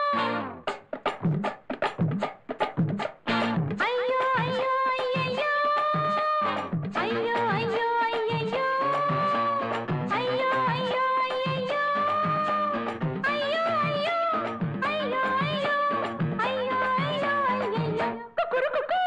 అయ్యో అయ్యో అయ్యయ్యో అయ్యో అయ్యో అయ్యయ్యో అయ్యో అయ్యో అయ్యయ్యో అయ్యో అయ్యో అయ్యో అయ్యో అయ్యో అయ్యో అయ్యయ్యో కుకురుకుకు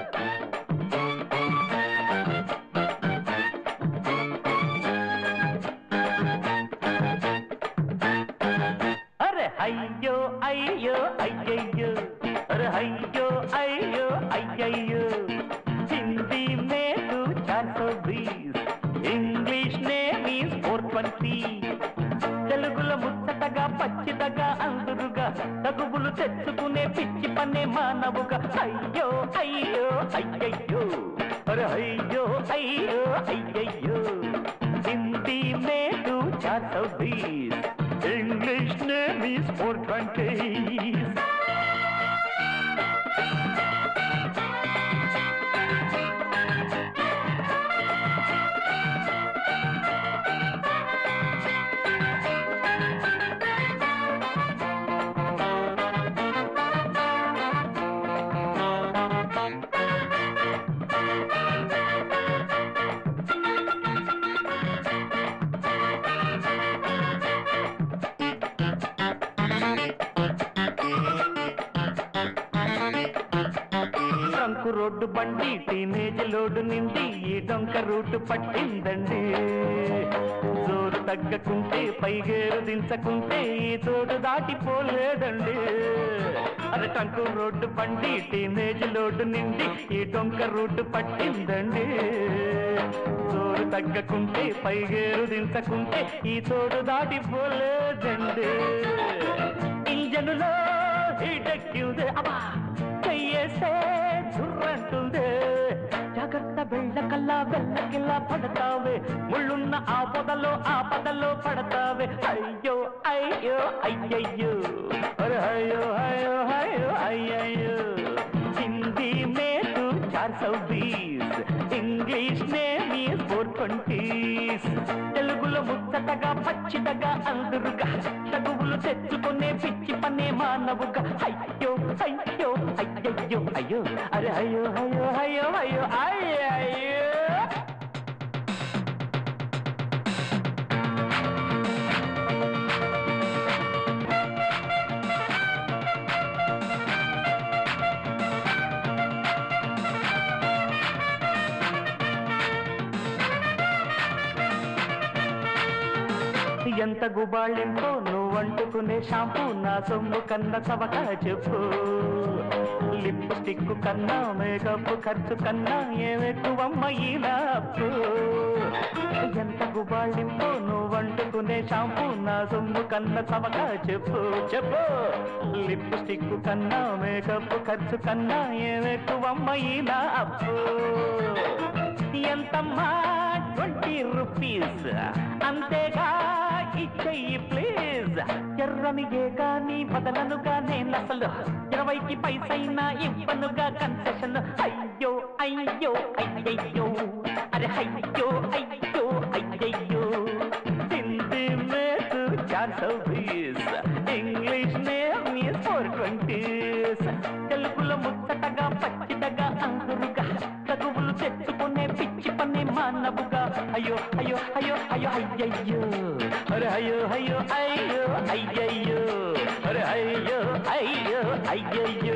अरे अय्यो अय्यो अय्यो अरे अय्यो अय्यो अय्यो हिंदी में तू चार सौ बीस इंग्लिश में मीन्स फोर ट्వంటీ తెలుగులో ముచ్చటగా పచ్చిదగా అందురుగా తగుబులు తెచ్చుకునే పిచ్చి పన్నే మానవుగా అయ్యో అయ్యో అయ్యయ్యో అరే అయ్యో అయ్యో అయ్యయ్యో హిందీ మే తూ చార్ సौ बीस इंग्लिश में means four twenty trunk road బండి టీనేజ్ లోడు నిండి ఈ డొంక రూటు పట్టిందండి జోరు తగ్గకుంటే పైగేరు దించకుంటే ఈ తోడు దాటిపోలేదండి అరే ట్రంక్ రోడ్డు బండి టీనేజ్ లోడు నిండి ఈ డొంక రూటు పట్టిందండి జోరు తగ్గకుంటే పైగేరు దించకుంటే ఈ తోడు దాటిపోలేదండి ఇంజనులో హీటెక్కింది అబ్బా చెయ్యేసే చుర్రంటుంది జాగ్రత్త వెళ్ళకల్లా వెళ్ళకిల్లా పడతావే ముళ్ళున్న ఆ పొదలో ఆ పదలో పడతావే అయ్యో అయ్యో అయ్యయ్యో అరే అయ్యో అయ్యో అయ్యో అయ్యయ్యో హిందీ మే తూ చార్ సౌ బీస్ ఇంగ్లీష్ మే మీ ఫోర్ ట్వంటీస్ తెలుగులో ముచ్చటగా పచ్చిదగా అందురుగా తగువులు తెచ్చుకునే పిచ్చి పనే మానవుగా అయ్యో అయ్యో అయ్యయ్యో అయ్యో అరే అయ్యో అయ్యో అయ్యో అయ్యో అయ్యో ఎంత గుబాళింపో నువ్వు అంటుకునే షాంపూ నా సొమ్ము కన్న చవక చెప్పు లిప్స్టిక్ కన్నా మేకప్ ఖర్చు కన్నా ఏమెక్కువమ్మ ఈ లాప్పు ఎంత గుబాళింపో నువ్వు అంటుకునే షాంపూ నా సొమ్ము కన్న చవక చెప్పు చెప్పు లిప్స్టిక్ కన్నా మేకప్ ఖర్చు కన్నా ఏమెక్కువమ్మ ఈ లాప్పు ఎంతమ్మా ట్వంటీ రూపీస్ అంతేగా ఇచ్చేయి ప్లీజ్ ఎర్రనిగే గాని బదలనుగా నేను అసలు ఇరవైకి పైసైనా ఇవ్వనుగా కన్సెషన్ అయ్యో అయ్యో అయ్యయ్యో అరే అయ్యో అయ్యో అయ్యయ్యో హిందీ మే తూ చార్ సౌ బీస్ ఇంగ్లీష్ నే మీస్ ఫోర్ ట్వంటీస్ తెలుగులో ముచ్చటగా పచ్చిదగా అందురుగా తగువులు తెచ్చుకునే పిచ్చి పని మానవుగా అయ్యో అయ్యో అయ్యో అయ్యో అయ్యయ్యో అరే అయ్యో అయ్యో అయ్యో అయ్యయ్యో అరే అయ్యో అయ్యో అయ్యయ్యో